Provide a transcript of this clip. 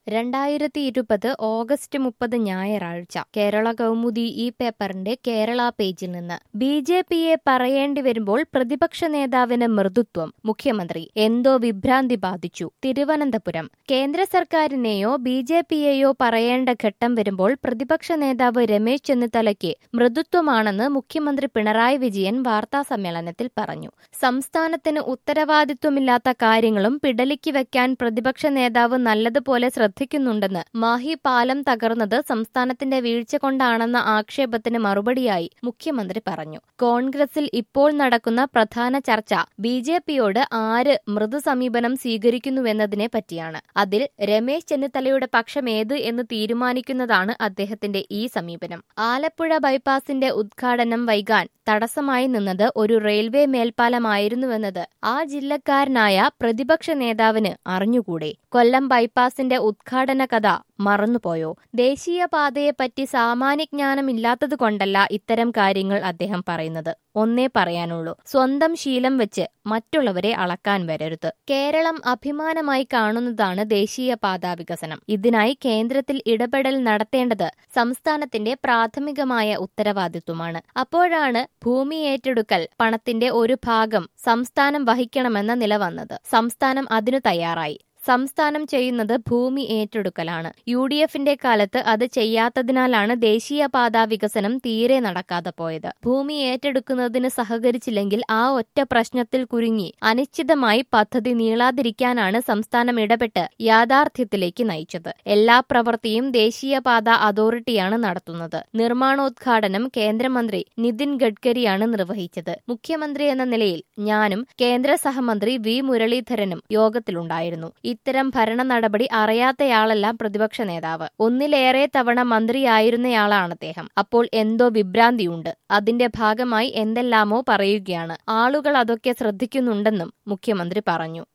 രണ്ടായിരത്തി ഇരുപത് ഓഗസ്റ്റ് മുപ്പത് ഞായറാഴ്ച കേരള കൗമുദി ഈ പേപ്പറിന്റെ കേരള പേജിൽ നിന്ന് ബി ജെ പിയെ പറയേണ്ടി വരുമ്പോൾ പ്രതിപക്ഷ നേതാവിന് മൃദുത്വം മുഖ്യമന്ത്രി എന്തോ വിഭ്രാന്തി ബാധിച്ചു തിരുവനന്തപുരം കേന്ദ്ര സർക്കാരിനെയോ ബി ജെ പിയെയോ പറയേണ്ട ഘട്ടം വരുമ്പോൾ പ്രതിപക്ഷ നേതാവ് രമേശ് ചെന്നിത്തലയ്ക്ക് മൃദുത്വമാണെന്ന് മുഖ്യമന്ത്രി പിണറായി വിജയൻ വാർത്താസമ്മേളനത്തിൽ പറഞ്ഞു സംസ്ഥാനത്തിന് ഉത്തരവാദിത്വമില്ലാത്ത കാര്യങ്ങളും പിടലിക്ക് വെക്കാൻ പ്രതിപക്ഷ നേതാവ് നല്ലതുപോലെ ശ്രദ്ധിക്കുന്നുണ്ടെന്ന് മാഹി പാലം തകർന്നത് സംസ്ഥാനത്തിന്റെ വീഴ്ച കൊണ്ടാണെന്ന ആക്ഷേപത്തിന് മറുപടിയായി മുഖ്യമന്ത്രി പറഞ്ഞു കോൺഗ്രസിൽ ഇപ്പോൾ നടക്കുന്ന പ്രധാന ചർച്ച ബി ജെ പിയോട് ആര് മൃദു സമീപനം സ്വീകരിക്കുന്നുവെന്നതിനെ പറ്റിയാണ് അതിൽ രമേശ് ചെന്നിത്തലയുടെ പക്ഷം ഏത് എന്ന് തീരുമാനിക്കുന്നതാണ് അദ്ദേഹത്തിന്റെ ഈ സമീപനം ആലപ്പുഴ ബൈപ്പാസിന്റെ ഉദ്ഘാടനം വൈകാൻ തടസ്സമായി നിന്നത് ഒരു റെയിൽവേ മേൽപ്പാലമായിരുന്നുവെന്നത് ആ ജില്ലക്കാരനായ പ്രതിപക്ഷ നേതാവിന് അറിഞ്ഞുകൂടെ കൊല്ലം ബൈപ്പാസിന്റെ ഉദ്ഘാടന കഥ മറന്നുപോയോ ദേശീയപാതയെപ്പറ്റി സാമാന്യജ്ഞാനമില്ലാത്തതുകൊണ്ടല്ല ഇത്തരം കാര്യങ്ങൾ അദ്ദേഹം പറയുന്നത് ഒന്നേ പറയാനുള്ളൂ സ്വന്തം ശീലം വെച്ച് മറ്റുള്ളവരെ അളക്കാൻ വരരുത് കേരളം അഭിമാനമായി കാണുന്നതാണ് ദേശീയപാതാ വികസനം ഇതിനായി കേന്ദ്രത്തിൽ ഇടപെടൽ നടത്തേണ്ടത് സംസ്ഥാനത്തിന്റെ പ്രാഥമികമായ ഉത്തരവാദിത്വമാണ് അപ്പോഴാണ് ഭൂമി ഏറ്റെടുക്കൽ പണത്തിന്റെ ഒരു ഭാഗം സംസ്ഥാനം വഹിക്കണമെന്ന നില വന്നത് സംസ്ഥാനം അതിനു തയ്യാറായി സംസ്ഥാനം ചെയ്യുന്നത് ഭൂമി ഏറ്റെടുക്കലാണ് യു ഡി എഫിന്റെ കാലത്ത് അത് ചെയ്യാത്തതിനാലാണ് ദേശീയപാതാ വികസനം തീരെ നടക്കാതെ പോയത് ഭൂമി ഏറ്റെടുക്കുന്നതിന് സഹകരിച്ചില്ലെങ്കിൽ ആ ഒറ്റ പ്രശ്നത്തിൽ കുരുങ്ങി അനിശ്ചിതമായി പദ്ധതി നീളാതിരിക്കാനാണ് സംസ്ഥാനം ഇടപെട്ട് യാഥാർത്ഥ്യത്തിലേക്ക് നയിച്ചത് എല്ലാ പ്രവൃത്തിയും ദേശീയപാത അതോറിറ്റിയാണ് നടത്തുന്നത് നിർമ്മാണോദ്ഘാടനം കേന്ദ്രമന്ത്രി നിതിൻ ഗഡ്കരിയാണ് നിർവഹിച്ചത് മുഖ്യമന്ത്രി എന്ന നിലയിൽ ഞാനും കേന്ദ്ര സഹമന്ത്രി വി മുരളീധരനും യോഗത്തിലുണ്ടായിരുന്നു ഇത്തരം ഭരണ നടപടി അറിയാത്തയാളെല്ലാം പ്രതിപക്ഷ നേതാവ് ഒന്നിലേറെ തവണ മന്ത്രിയായിരുന്നയാളാണ് അദ്ദേഹം അപ്പോൾ എന്തോ വിഭ്രാന്തിയുണ്ട് അതിന്റെ ഭാഗമായി എന്തെല്ലാമോ പറയുകയാണ് ആളുകൾ അതൊക്കെ ശ്രദ്ധിക്കുന്നുണ്ടെന്നും മുഖ്യമന്ത്രി പറഞ്ഞു